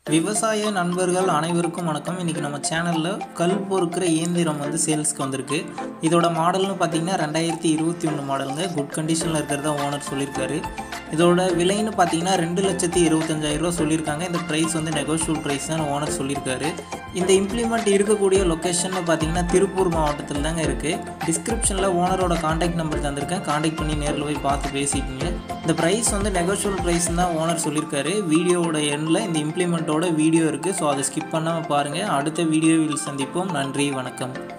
விவசாய நண்பர்கள் அனைவருக்கும் வணக்கம் இன்றைக்கி நம்ம சேனலில் கல் பொறுக்கிற இயந்திரம் வந்து சேல்ஸ்க்கு வந்திருக்கு இதோட மாடல்னு பார்த்தீங்கன்னா ரெண்டாயிரத்தி இருபத்தி ஒன்று மாடலுங்க குட் கண்டிஷனில் இருக்கிறதா ஓனர் சொல்லியிருக்காரு இதோட விலைன்னு பார்த்தீங்கன்னா ரெண்டு லட்சத்தி இருபத்தஞ்சாயிரம் ரூபா சொல்லியிருக்காங்க இந்த ப்ரைஸ் வந்து நெகோஷியல் ப்ரைஸ் தான் ஓனர் சொல்லியிருக்காரு இந்த இம்ப்ளிமெண்ட் இருக்கக்கூடிய லொக்கேஷன் பார்த்தீங்கன்னா திருப்பூர் மாவட்டத்தில் தாங்க இருக்குது டிஸ்கிரிப்ஷனில் ஓனரோட காண்டாக்ட் நம்பர் தந்திருக்கேன் காண்டாக்ட் பண்ணி நேரில் போய் பார்த்து பேசிக்கிங்க இந்த ப்ரைஸ் வந்து நெகோஷியல் ப்ரைஸ் தான் ஓனர் சொல்லியிருக்காரு வீடியோவோட எண்டில் இந்த இம்ப்ளிமெண்ட்டோட வீடியோ இருக்குது ஸோ அதை ஸ்கிப் பண்ணாமல் பாருங்கள் அடுத்த வீடியோவில் சந்திப்போம் நன்றி வணக்கம்